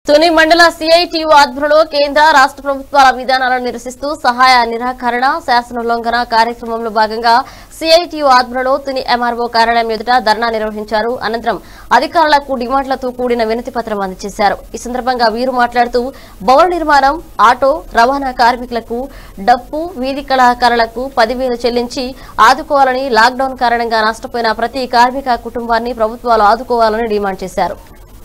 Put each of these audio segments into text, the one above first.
తుని మండల సిఐటియు ఆధ్వర్యంలో కేంద్ర రాష్ట్ర ప్రభుత్వాల విధానాలను నిరసిస్తూ సహాయ నిరాకరణ శాసనోల్లంఘన కార్యక్రమంలో భాగంగా సిఐటియు ఆధ్వర్యంలో తుని ఎంఆర్ఓ కార్యాలయం ఎదుట ధర్నా నిర్వహించారు అనంతరం అధికారులకు డిమాండ్లతో కూడిన వినతి పత్రం అందజేశారు ఈ సందర్భంగా వీరు మాట్లాడుతూ భవన నిర్మాణం ఆటో రవాణా కార్మికులకు డప్పు వీధి కళాకారులకు పదివేలు చెల్లించి ఆదుకోవాలని లాక్డౌన్ కారణంగా నష్టపోయిన ప్రతి కార్మిక కుటుంబాన్ని ప్రభుత్వాలు ఆదుకోవాలని డిమాండ్ చేశారు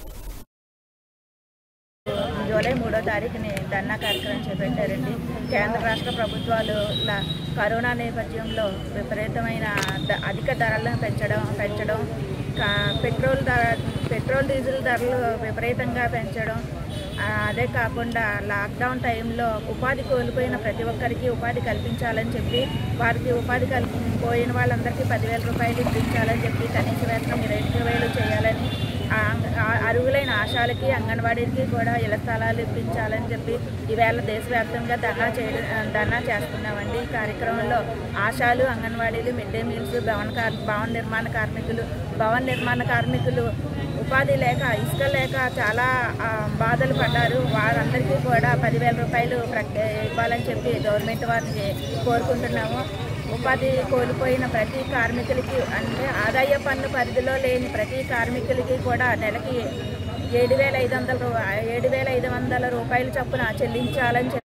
జూలై మూడో తారీఖుని ధర్నా కార్యక్రమం చేపట్టారండి కేంద్ర రాష్ట్ర ప్రభుత్వాలు ఇలా కరోనా నేపథ్యంలో విపరీతమైన ద- అధిక ధరలను పెంచడం పెంచడం కా- పెట్రోల్ ధర పెట్రోల్ డీజిల్ ధరలు విపరీతంగా పెంచడం ఆ, అదే కాకుండా లాక్డౌన్ టైంలో ఉపాధి కోల్పోయిన ప్రతి ఒక్కరికి ఉపాధి కల్పించాలని చెప్పి వారికి ఉపాధి కల్పి పోయిన వాళ్ళందరికీ పదివేల రూపాయలు ఇప్పించాలని చెప్పి కనీస వేతనం ఇరవై వేలు చేయాలని ఆ- ఆ- అర్హులైన ఆశాలకి అంగన్వాడీలకి కూడా ఇళ్ల స్థలాలు ఇప్పించాలని చెప్పి ఈవేళ దేశవ్యాప్తంగా ధర్నా చేయడం ధర్నా చేస్తున్నామండి ఈ కార్యక్రమంలో ఆశాలు అంగన్వాడీలు మిడ్ డే మీల్స్ భవన కార్ భవన నిర్మాణ కార్మికులు భవన నిర్మాణ కార్మికులు ఉపాధి లేక ఇసుక లేక చాలా ఆ, బాధలు పడ్డారు వారందరికీ కూడా పదివేల రూపాయలు ప్రక్ ఇవ్వాలని చెప్పి గవర్నమెంట్ వారిని కోరుకుంటున్నాము ఉపాధి కోల్పోయిన ప్రతి కార్మికులకి అంటే ఆదాయ పన్ను పరిధిలో లేని ప్రతి కార్మికులకి కూడా నెలకి ఏడు వేల ఐదు వందల రూ ఏడు వేల ఐదు వందల రూపాయల చొప్పున చెల్లించాలని చెప్పి